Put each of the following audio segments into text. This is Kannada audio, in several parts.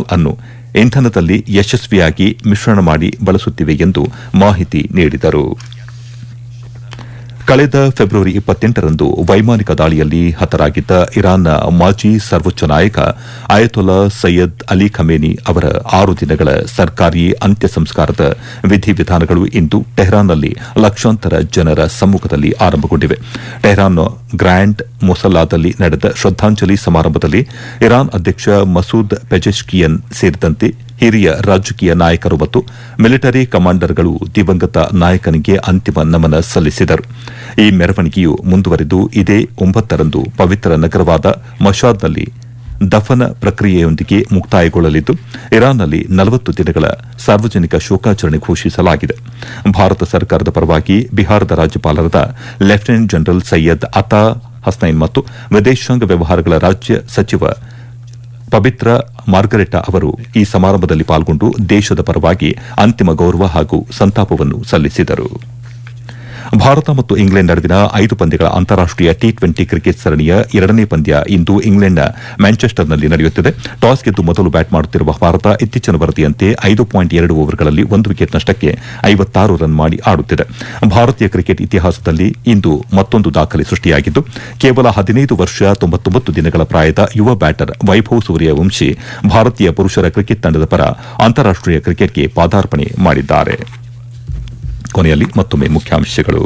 ಅನ್ನು ಇಂಧನದಲ್ಲಿ ಯಶಸ್ವಿಯಾಗಿ ಮಿಶ್ರಣ ಮಾಡಿ ಬಳಸುತ್ತಿವೆ ಎಂದು ಮಾಹಿತಿ ನೀಡಿದರು ಕಳೆದ ಫೆಬ್ರವರಿ ಇಪ್ಪತ್ತೆಂಟರಂದು ವೈಮಾನಿಕ ದಾಳಿಯಲ್ಲಿ ಹತರಾಗಿದ್ದ ಇರಾನ್ನ ಮಾಜಿ ಸರ್ವೋಚ್ಚ ನಾಯಕ ಅಯತೊಲಾ ಸೈಯದ್ ಅಲಿ ಖಮೇನಿ ಅವರ ಆರು ದಿನಗಳ ಸರ್ಕಾರಿ ಅಂತ್ಯ ಸಂಸ್ಕಾರದ ವಿಧಿವಿಧಾನಗಳು ಇಂದು ಟೆಹರಾನ್ನಲ್ಲಿ ಲಕ್ಷಾಂತರ ಜನರ ಸಮ್ಮುಖದಲ್ಲಿ ಆರಂಭಗೊಂಡಿವೆ ಟೆಹರಾನ್ನ ಗ್ರ್ಯಾಂಡ್ ಮೊಸಲ್ಲಾದಲ್ಲಿ ನಡೆದ ಶ್ರದ್ದಾಂಜಲಿ ಸಮಾರಂಭದಲ್ಲಿ ಇರಾನ್ ಅಧ್ಯಕ್ಷ ಮಸೂದ್ ಪೆಜೆಶ್ಕಿಯನ್ ಸೇರಿದಂತೆ ಹಿರಿಯ ರಾಜಕೀಯ ನಾಯಕರು ಮತ್ತು ಮಿಲಿಟರಿ ಕಮಾಂಡರ್ಗಳು ದಿವಂಗತ ನಾಯಕನಿಗೆ ಅಂತಿಮ ನಮನ ಸಲ್ಲಿಸಿದರು ಈ ಮೆರವಣಿಗೆಯು ಮುಂದುವರೆದು ಇದೇ ಒಂಬತ್ತರಂದು ಪವಿತ್ರ ನಗರವಾದ ಮಶಾದ್ನಲ್ಲಿ ದಫನ ಪ್ರಕ್ರಿಯೆಯೊಂದಿಗೆ ಮುಕ್ತಾಯಗೊಳ್ಳಲಿದ್ದು ಇರಾನ್ನಲ್ಲಿ ನಲವತ್ತು ದಿನಗಳ ಸಾರ್ವಜನಿಕ ಶೋಕಾಚರಣೆ ಘೋಷಿಸಲಾಗಿದೆ ಭಾರತ ಸರ್ಕಾರದ ಪರವಾಗಿ ಬಿಹಾರದ ರಾಜ್ಯಪಾಲರಾದ ಲೆಫ್ಟಿನೆಂಟ್ ಜನರಲ್ ಸೈಯದ್ ಅತಾ ಹಸ್ನೈನ್ ಮತ್ತು ವಿದೇಶಾಂಗ ವ್ಯವಹಾರಗಳ ರಾಜ್ಯ ಸಚಿವ ಪವಿತ್ರ ಮಾರ್ಗರೆಟಾ ಅವರು ಈ ಸಮಾರಂಭದಲ್ಲಿ ಪಾಲ್ಗೊಂಡು ದೇಶದ ಪರವಾಗಿ ಅಂತಿಮ ಗೌರವ ಹಾಗೂ ಸಂತಾಪವನ್ನು ಸಲ್ಲಿಸಿದರು ಭಾರತ ಮತ್ತು ಇಂಗ್ಲೆಂಡ್ ನಡುವಿನ ಐದು ಪಂದ್ಯಗಳ ಅಂತಾರಾಷ್ಟೀಯ ಟಿ ಟ್ವೆಂಟಿ ಕ್ರಿಕೆಟ್ ಸರಣಿಯ ಎರಡನೇ ಪಂದ್ಯ ಇಂದು ಇಂಗ್ಲೆಂಡ್ನ ಮ್ಯಾಂಚೆಸ್ಟರ್ನಲ್ಲಿ ನಡೆಯುತ್ತಿದೆ ಟಾಸ್ ಗೆದ್ದು ಮೊದಲು ಬ್ಯಾಟ್ ಮಾಡುತ್ತಿರುವ ಭಾರತ ಇತ್ತೀಚಿನ ವರದಿಯಂತೆ ಐದು ಪಾಯಿಂಟ್ ಎರಡು ಓವರ್ಗಳಲ್ಲಿ ಒಂದು ವಿಕೆಟ್ ನಷ್ಟಕ್ಕೆ ಐವತ್ತಾರು ರನ್ ಮಾಡಿ ಆಡುತ್ತಿದೆ ಭಾರತೀಯ ಕ್ರಿಕೆಟ್ ಇತಿಹಾಸದಲ್ಲಿ ಇಂದು ಮತ್ತೊಂದು ದಾಖಲೆ ಸೃಷ್ಟಿಯಾಗಿದ್ದು ಕೇವಲ ಹದಿನೈದು ವರ್ಷ ತೊಂಬತ್ತೊಂಬತ್ತು ದಿನಗಳ ಪ್ರಾಯದ ಯುವ ಬ್ಯಾಟರ್ ವೈಭವ್ ಸೂರ್ಯವಂಶಿ ಭಾರತೀಯ ಪುರುಷರ ಕ್ರಿಕೆಟ್ ತಂಡದ ಪರ ಅಂತಾರಾಷ್ಟೀಯ ಕ್ರಿಕೆಟ್ಗೆ ಪಾದಾರ್ಪಣೆ ಮಾಡಿದ್ದಾರೆ ಕೊನೆಯಲ್ಲಿ ಮತ್ತೊಮ್ಮೆ ಮುಖ್ಯಾಂಶಗಳು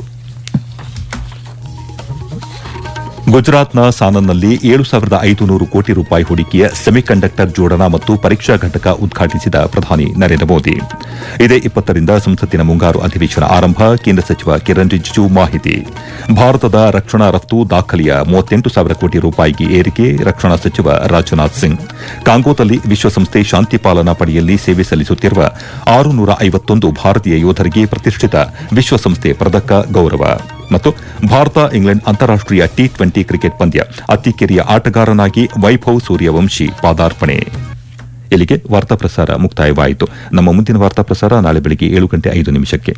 ಗುಜರಾತ್ನ ಸಾನನ್ನಲ್ಲಿ ಏಳು ಸಾವಿರದ ಐದುನೂರು ಕೋಟಿ ರೂಪಾಯಿ ಹೂಡಿಕೆಯ ಸೆಮಿಕಂಡಕ್ಟರ್ ಜೋಡಣಾ ಮತ್ತು ಪರೀಕ್ಷಾ ಘಟಕ ಉದ್ಘಾಟಿಸಿದ ಪ್ರಧಾನಿ ನರೇಂದ್ರ ಮೋದಿ ಇದೇ ಇಪ್ಪತ್ತರಿಂದ ಸಂಸತ್ತಿನ ಮುಂಗಾರು ಅಧಿವೇಶನ ಆರಂಭ ಕೇಂದ್ರ ಸಚಿವ ಕಿರಣ್ ರಿಜಿಜು ಮಾಹಿತಿ ಭಾರತದ ರಕ್ಷಣಾ ರಫ್ತು ದಾಖಲೆಯ ಮೂವತ್ತೆಂಟು ಸಾವಿರ ಕೋಟಿ ರೂಪಾಯಿಗೆ ಏರಿಕೆ ರಕ್ಷಣಾ ಸಚಿವ ರಾಜನಾಥ್ ಸಿಂಗ್ ಕಾಂಗೋದಲ್ಲಿ ವಿಶ್ವಸಂಸ್ಥೆ ಶಾಂತಿ ಪಾಲನಾ ಪಡೆಯಲ್ಲಿ ಸೇವೆ ಸಲ್ಲಿಸುತ್ತಿರುವ ಆರುನೂರ ಐವತ್ತೊಂದು ಭಾರತೀಯ ಯೋಧರಿಗೆ ಪ್ರತಿಷ್ಠಿತ ವಿಶ್ವಸಂಸ್ಥೆ ಪದಕ ಗೌರವ ಮತ್ತು ಭಾರತ ಇಂಗ್ಲೆಂಡ್ ಅಂತಾರಾಷ್ಟೀಯ ಟಿ ಟ್ವೆಂಟಿ ಕ್ರಿಕೆಟ್ ಪಂದ್ಯ ಅತಿ ಕಿರಿಯ ಆಟಗಾರನಾಗಿ ವೈಭವ್ ಸೂರ್ಯವಂಶಿ ಪಾದಾರ್ಪಣೆ ಇಲ್ಲಿಗೆ ವಾರ್ತಾ ಪ್ರಸಾರ ಮುಕ್ತಾಯವಾಯಿತು ನಮ್ಮ ಮುಂದಿನ ವಾರ್ತಾ ಪ್ರಸಾರ ನಾಳೆ ಬೆಳಗ್ಗೆ ಏಳು ಗಂಟೆ ಐದು ನಿಮಿಷಕ್ಕೆ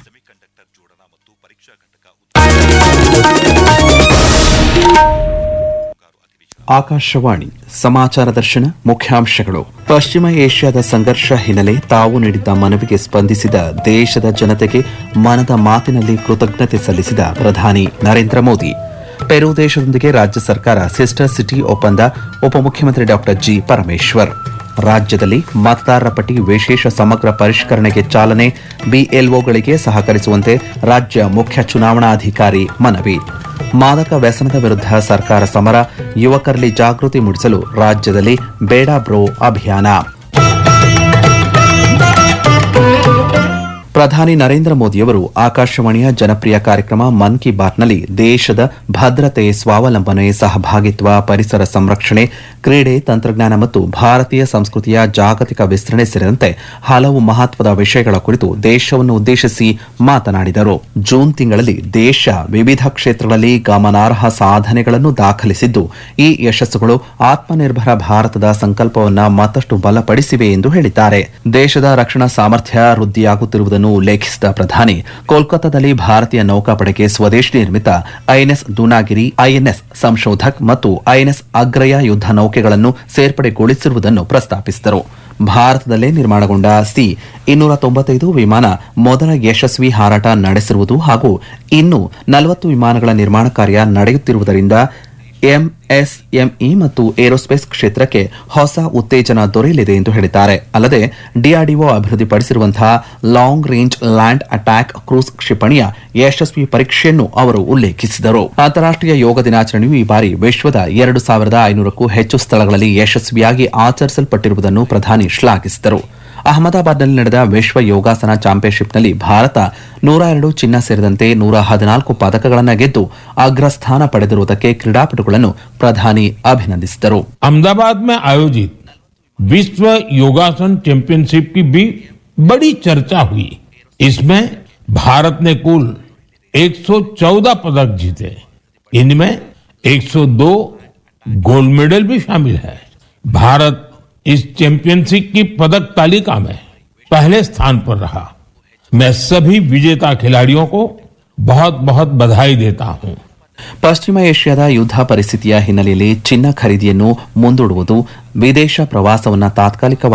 ಆಕಾಶವಾಣಿ ಸಮಾಚಾರ ದರ್ಶನ ಮುಖ್ಯಾಂಶಗಳು ಪಶ್ಚಿಮ ಏಷ್ಯಾದ ಸಂಘರ್ಷ ಹಿನ್ನೆಲೆ ತಾವು ನೀಡಿದ್ದ ಮನವಿಗೆ ಸ್ಪಂದಿಸಿದ ದೇಶದ ಜನತೆಗೆ ಮನದ ಮಾತಿನಲ್ಲಿ ಕೃತಜ್ಞತೆ ಸಲ್ಲಿಸಿದ ಪ್ರಧಾನಿ ನರೇಂದ್ರ ಮೋದಿ ಪೆರು ದೇಶದೊಂದಿಗೆ ರಾಜ್ಯ ಸರ್ಕಾರ ಸಿಸ್ಟರ್ ಸಿಟಿ ಒಪ್ಪಂದ ಉಪಮುಖ್ಯಮಂತ್ರಿ ಡಾ ಜಿ ಪರಮೇಶ್ವರ್ ರಾಜ್ಯದಲ್ಲಿ ಮತದಾರರ ಪಟ್ಟಿ ವಿಶೇಷ ಸಮಗ್ರ ಪರಿಷ್ಕರಣೆಗೆ ಚಾಲನೆ ಬಿಎಲ್ಒಗಳಿಗೆ ಸಹಕರಿಸುವಂತೆ ರಾಜ್ಯ ಮುಖ್ಯ ಚುನಾವಣಾಧಿಕಾರಿ ಮನವಿ ಮಾದಕ ವ್ಯಸನದ ವಿರುದ್ಧ ಸರ್ಕಾರ ಸಮರ ಯುವಕರಲ್ಲಿ ಜಾಗೃತಿ ಮೂಡಿಸಲು ರಾಜ್ಯದಲ್ಲಿ ಬೇಡ ಬ್ರೋ ಅಭಿಯಾನ ಪ್ರಧಾನಿ ನರೇಂದ್ರ ಮೋದಿಯವರು ಆಕಾಶವಾಣಿಯ ಜನಪ್ರಿಯ ಕಾರ್ಯಕ್ರಮ ಮನ್ ಕಿ ಬಾತ್ನಲ್ಲಿ ದೇಶದ ಭದ್ರತೆ ಸ್ವಾವಲಂಬನೆ ಸಹಭಾಗಿತ್ವ ಪರಿಸರ ಸಂರಕ್ಷಣೆ ಕ್ರೀಡೆ ತಂತ್ರಜ್ಞಾನ ಮತ್ತು ಭಾರತೀಯ ಸಂಸ್ಕೃತಿಯ ಜಾಗತಿಕ ವಿಸ್ತರಣೆ ಸೇರಿದಂತೆ ಹಲವು ಮಹತ್ವದ ವಿಷಯಗಳ ಕುರಿತು ದೇಶವನ್ನು ಉದ್ದೇಶಿಸಿ ಮಾತನಾಡಿದರು ಜೂನ್ ತಿಂಗಳಲ್ಲಿ ದೇಶ ವಿವಿಧ ಕ್ಷೇತ್ರಗಳಲ್ಲಿ ಗಮನಾರ್ಹ ಸಾಧನೆಗಳನ್ನು ದಾಖಲಿಸಿದ್ದು ಈ ಯಶಸ್ಸುಗಳು ಆತ್ಮನಿರ್ಭರ ಭಾರತದ ಸಂಕಲ್ಪವನ್ನ ಮತ್ತಷ್ಟು ಬಲಪಡಿಸಿವೆ ಎಂದು ಹೇಳಿದ್ದಾರೆ ದೇಶದ ರಕ್ಷಣಾ ಸಾಮರ್ಥ್ಯ ವೃದ್ಧಿಯಾಗುತ್ತಿರುವುದನ್ನು ಉಲ್ಲೇಖಿಸಿದ ಪ್ರಧಾನಿ ಕೋಲ್ಕತ್ತಾದಲ್ಲಿ ಭಾರತೀಯ ನೌಕಾಪಡೆಗೆ ಸ್ವದೇಶಿ ನಿರ್ಮಿತ ಐಎನ್ಎಸ್ ದುನಾಗಿರಿ ಐಎನ್ಎಸ್ ಸಂಶೋಧಕ್ ಮತ್ತು ಐಎನ್ಎಸ್ ಅಗ್ರಯ ಯುದ್ಧ ನೌಕೆಗಳನ್ನು ಸೇರ್ಪಡೆಗೊಳಿಸಿರುವುದನ್ನು ಪ್ರಸ್ತಾಪಿಸಿದರು ಭಾರತದಲ್ಲೇ ನಿರ್ಮಾಣಗೊಂಡ ಸಿ ಇನ್ನೂರ ತೊಂಬತ್ತೈದು ವಿಮಾನ ಮೊದಲ ಯಶಸ್ವಿ ಹಾರಾಟ ನಡೆಸಿರುವುದು ಹಾಗೂ ಇನ್ನು ನಲವತ್ತು ವಿಮಾನಗಳ ನಿರ್ಮಾಣ ಕಾರ್ಯ ನಡೆಯುತ್ತಿರುವುದರಿಂದ ಎಂಎಸ್ಎಂಇ ಮತ್ತು ಏರೋಸ್ಪೇಸ್ ಕ್ಷೇತ್ರಕ್ಕೆ ಹೊಸ ಉತ್ತೇಜನ ದೊರೆಯಲಿದೆ ಎಂದು ಹೇಳಿದ್ದಾರೆ ಅಲ್ಲದೆ ಡಿಆರ್ಡಿಒ ಅಭಿವೃದ್ಧಿಪಡಿಸಿರುವಂತಹ long range land attack cruise ಕ್ಷಿಪಣಿಯ ಯಶಸ್ವಿ ಪರೀಕ್ಷೆಯನ್ನು ಅವರು ಉಲ್ಲೇಖಿಸಿದರು ಅಂತಾರಾಷ್ಟೀಯ ಯೋಗ ದಿನಾಚರಣೆಯು ಈ ಬಾರಿ ವಿಶ್ವದ ಎರಡು ಸಾವಿರದ ಐನೂರಕ್ಕೂ ಹೆಚ್ಚು ಸ್ಥಳಗಳಲ್ಲಿ ಯಶಸ್ವಿಯಾಗಿ ಆಚರಿಸಲ್ಪಟ್ಟಿರುವುದನ್ನು ಪ್ರಧಾನಿ ಶ್ಲಾಘಿಸಿದರು ಅಹಮದಾಬಾದ್ನಲ್ಲಿ ನಡೆದ ವಿಶ್ವ ಯೋಗಾಸನ ಚಾಂಪಿಯನ್ಶಿಪ್ನಲ್ಲಿ ಭಾರತ ನೂರ ಎರಡು ಚಿನ್ನ ಸೇರಿದಂತೆ ನೂರ ಹದಿನಾಲ್ಕು ಪದಕಗಳನ್ನು ಗೆದ್ದು ಅಗ್ರಸ್ಥಾನ ಪಡೆದಿರುವುದಕ್ಕೆ ಕ್ರೀಡಾಪಟುಗಳನ್ನು ಪ್ರಧಾನಿ ಅಭಿನಂದಿಸಿದರು अहमदाबाद में आयोजित विश्व योगासन चैंपियनशिप की भी बड़ी चर्चा हुई इसमें भारत ने कुल 114 पदक जीते इनमें 102 गोल्ड मेडल भी शामिल है भारत इस चैंपियनशिप की पदक तालिका में पहले स्थान पर रहा मैं सभी विजेता खिलाड़ियों को बहुत बहुत बधाई देता हूं ಪಶ್ಚಿಮ ಏಷ್ಯಾದ ಯುದ್ಧ ಪರಿಸ್ಥಿತಿಯ ಹಿನ್ನೆಲೆಯಲ್ಲಿ ಚಿನ್ನ ಖರೀದಿಯನ್ನು ಮುಂದೂಡುವುದು ವಿದೇಶ ಪ್ರವಾಸವನ್ನು ತಾತ್ಕಾಲಿಕವಾಗಿ